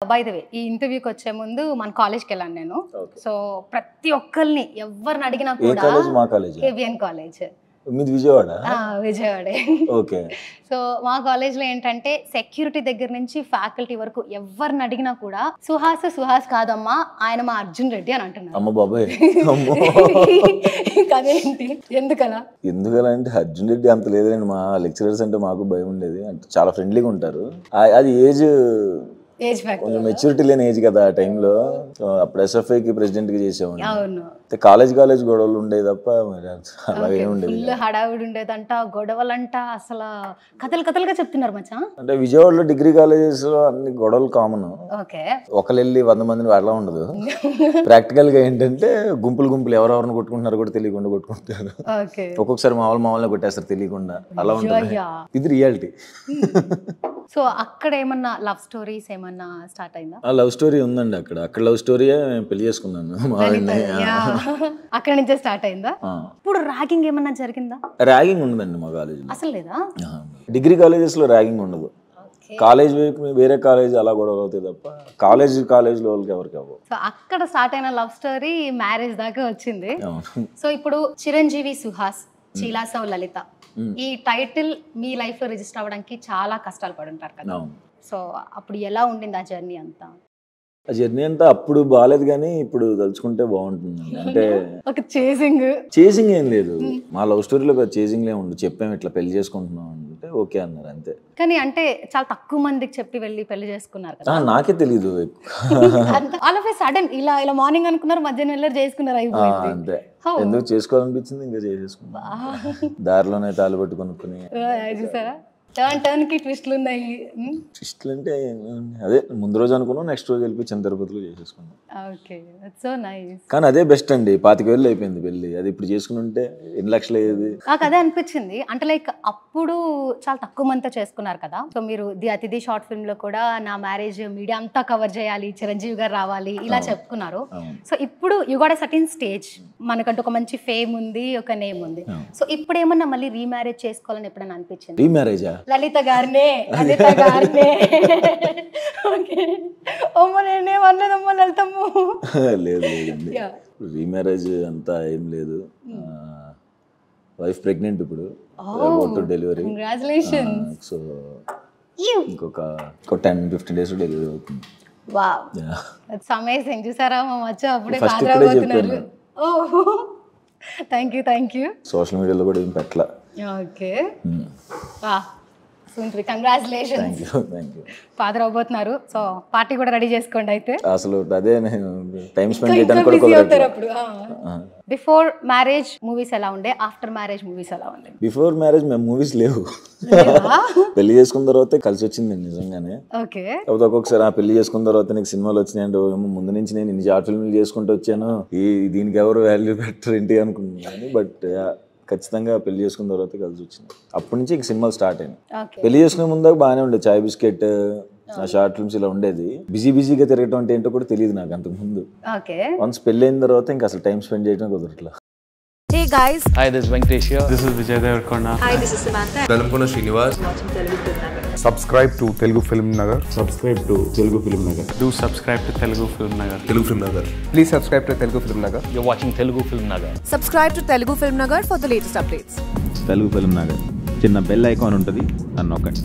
By the way ఈ ఇంటర్వ్యూకి వచ్చే ముందు మన కాలేజ్కి వెళ్ళాను నేను ఓకే సో ప్రతి ఒక్కరిని ఎవరిని అడిగినా ఏ కూడా కాలేజ్ మా కాలేజ్ కేబిఎన్ కాలేజ్ మీది విజయవాడ విజయవాడే ఓకే సో మా కాలేజ్లో ఏంటంటే సెక్యూరిటీ దగ్గర నుంచి ఫ్యాకల్టీ వరకు ఎవరిని అడిగినా కూడా సుహాస్ సుహాస్ కాదమ్మా ఆయన మా అర్జున్ రెడ్డి అని అంటున్నారు అమ్మ బాబాయ్ అమ్మో అదేంటి ఎందుకలా ఎందుకలా అంటే అర్జున్ రెడ్డి అంత లేదండి మా లెక్చరర్స్ అంటే మాకు భయం ఉండేది అంటే చాలా ఫ్రెండ్లీగా ఉంటారు ఆ- అది ఏజ్ ఏజ్ ఫ్యాక్టర్ కొంచెం మెచ్యూరిటీ లేని ఏజ్ కదా ఆ టైంలో అప్పుడు ఎస్ఎఫ్ఐకి ప్రెసిడెంట్ గా చేసేవాడిని అవును అయితే కాలేజ్ కాలేజ్ గొడవలు ఉండేవి తప్ప మరి అలా ఏమి ఉండేది ఫుల్ హడావిడి ఉండేదంట గొడవలంట అసలు కథలు కథలుగా చెప్తున్నారు మచ్చా అంటే విజయవాడలో డిగ్రీ కాలేజెస్ లో అన్ని గొడవలు కామన్ ఓకే ఒకళ్ళు వెళ్ళి వంద మందిని అట్లా ఉండదు ప్రాక్టికల్ గా ఏంటంటే గుంపులు గుంపులు ఎవరెవరిని కొట్టుకుంటున్నారో కూడా తెలియకుండా కొట్టుకుంటారు ఓకే ఒక్కొక్కసారి మా వాళ్ళు మా వాళ్ళని కొట్టేస్తారు తెలియకుండా అలా ఉంటుంది అయ్యా ఇది రియాలిటీ సో అక్కడ ఏమన్నా లవ్ స్టోరీస్ ఏమన్నా స్టార్ట్ అయిందా ఆ లవ్ స్టోరీ ఉందండి అక్కడ అక్కడ లవ్ స్టోరీయే పెళ్లి చేసుకున్నాను మా ఆయన్ని Yeah. అక్కడ నుంచే స్టార్ట్ అయిందా ఆ. ఇప్పుడు ర్యాగింగ్ ఏమన్నా జరిగిందా ర్యాగింగ్ ఉండదండి మా కాలేజీలో అసలు లేదా డిగ్రీ కాలేజెస్లో ర్యాగింగ్ ఉండదు కాలేజ్ వైపు వేరే కాలేజ్ అలా గొడవలు అవుతాయి తప్ప కాలేజ్ కాలేజ్లో వాళ్ళకి ఎవరికి అవ్వవు సో అక్కడ స్టార్ట్ అయిన లవ్ స్టోరీ మ్యారేజ్ దాకా వచ్చింది అవును సో ఇప్పుడు చిరంజీవి సుహాస్ చీలాసవ్ లలిత ఈ టైటిల్ మీ లైఫ్ లో రిజిస్టర్ అవ్వడానికి చాలా కష్టాలు పడి ఉంటారు కదా అవును సో అప్పుడు ఎలా ఉండింది ఆ జర్నీ అంతా ఆ జర్నీ అంతా అప్పుడు బాగాలేదు కానీ ఇప్పుడు తలుచుకుంటే బాగుంటుంది అంటే ఒక చేసింగ్ చేసింగ్ ఏం లేదు మా లవ్ స్టోరీలో చేసింగ్ ఏం ఉండదు చెప్పాము ఇట్లా పెళ్లి చేసుకుంటున్నాం అంటే ఓకే అన్నారు అంతే కానీ అంటే చాలా తక్కువ మందికి చెప్పి వెళ్ళి పెళ్లి చేసుకున్నారు ఆ, కదా నాకే తెలీదు ఆల్ ఆఫ్ ఏ సడన్ ఇలా ఇలా మార్నింగ్ అనుకున్నారు మధ్యాహ్నం వెళ్ళారు చేసుకున్నారు ఆ, అయిపోయింది అంతే How? ఎందుకు చేసుకోవాలనిపించింది ఇంకా చేసేసుకున్నాను దారిలోనే తాళి పట్టుకొనుక్కుని ఆ, చూసారా టర్న్ టర్న్ కి ట్విస్ట్లు ఉన్నాయి ట్విస్ట్లు అంటే అదే ముందు రోజు అనుకున్నాం నెక్స్ట్ రోజు వెళ్ళి చిన్న తిరుపతిలో చేసేసుకున్నాం ఓకే సో నైస్ కానీ అదే బెస్ట్ అండి పాతిక వేలు అయిపోయింది పెళ్ళి అది ఇప్పుడు చేసుకుని ఉంటే ఎన్ని లక్షలు అయ్యేది నాకు అదే అనిపించింది అంటే లైక్ అప్పుడు చాలా తక్కువ మందితో చేసుకున్నారు కదా సో మీరు ది అతిథి షార్ట్ ఫిల్మ్ లో కూడా నా మ్యారేజ్ మీడియా అంతా కవర్ చేయాలి చిరంజీవి గారు రావాలి ఇలా చెప్పుకున్నారు అవును సో ఇప్పుడు యు గాట్ సర్టిన్ స్టేజ్ మనకంటూ ఒక మంచి ఫేమ్ ఉంది ఒక నేమ్ ఉంది అవును. సో ఇప్పుడు ఏమన్నా మళ్ళీ రీమ్యారేజ్ చేసుకోవాలని ఎప్పుడైనా అనిపించింది రీ మ్యారేజా లలిత గారినే లలిత గారినే ఓకే అమ్మ నేనేమన్నదమ్మ లలితమ్మ లేదు లేదండి Yeah. రీ మ్యారేజ్ అంతా ఏం లేదు వైఫ్ ప్రెగ్నెంట్ ఇప్పుడు టు డెలివరీ కంగ్రాచులేషన్ సో ఇంకొక ఒక టెన్ ఫిఫ్టీన్ డేస్ డెలివరీ అవుతుంది వావ్ Yeah. దట్స్ అమేజింగ్ చూసారా మా మచ్చ అప్పుడే First ఫాదర్ ఇక్కడే అయిపోతున్నారు చెప్పాను. ఓ thank you thank you social మీడియాలో కూడా ఏం పెట్టలా ఓకే వా సుంట్రి congratulations thank you thank you father అవబోతున్నారు సో పార్టీ కూడా రెడీ చేసుకోండి అయితే అసలు అదే నేను టైం స్పెండ్ ఇంకా చేయడానికి కూడా బిజీ అవుతారు కుదరట్లేదు అప్పుడు బిఫోర్ మ్యారేజ్ మూవీస్ ఎలా ఉండే ఆఫ్టర్ మ్యారేజ్ మూవీస్ ఎలా ఉండే బిఫోర్ మ్యారేజ్ మేము మూవీస్ లేవు పెళ్లి చేసుకున్న తర్వాత కలిసి వచ్చింది నిజంగానే ఓకే కాకపోతే ఒక్కొక్కసారి ఆ పెళ్లి చేసుకున్న తర్వాత నీకు సినిమాలు వచ్చినాయంటే ఏమో ముందు నుంచి నేను ఇన్ని షార్ట్ ఫిల్మ్లు చేసుకుంటూ వచ్చాను ఈ దీనికి ఎవరు వాల్యూ పెట్టరు ఏంటి అనుకున్నాను బట్ ఖచ్చితంగా పెళ్లి చేసుకున్న తర్వాత కలిసి వచ్చింది అప్పటి నుంచి ఇంక సినిమాలు స్టార్ట్ అయినాయి ఓకే పెళ్లి చేసుకునే ముందు బాగానే ఉండేది చాయ్ బిస్కెట్ ఆ షార్ట్ ఫిల్మ్స్ ఇలా ఉండేది బిజీ బిజీగా తిరగటం అంటే ఏంటో కూడా తెలియదు నాకు అంతకు ముందు ఓకే వన్స్ పెళ్లి అయిన తర్వాత ఇంకా అసలు టైం స్పెండ్ చేయడం కుదరట్లా Hey guys, Hi, this is Venkatesh here. This is Vijay Devarkonda. Velankonda Srinivas Subscribe to Telugu Film Nagar. Do subscribe to Telugu Film Nagar. Telugu film Nagar Please subscribe to Telugu Film Nagar. You're watching Telugu Film Nagar. subscribe to Telugu Film Nagar for the latest updates. Telugu film Nagar చిన్న bell icon ఉంటుంది నన్ను నొక్కండి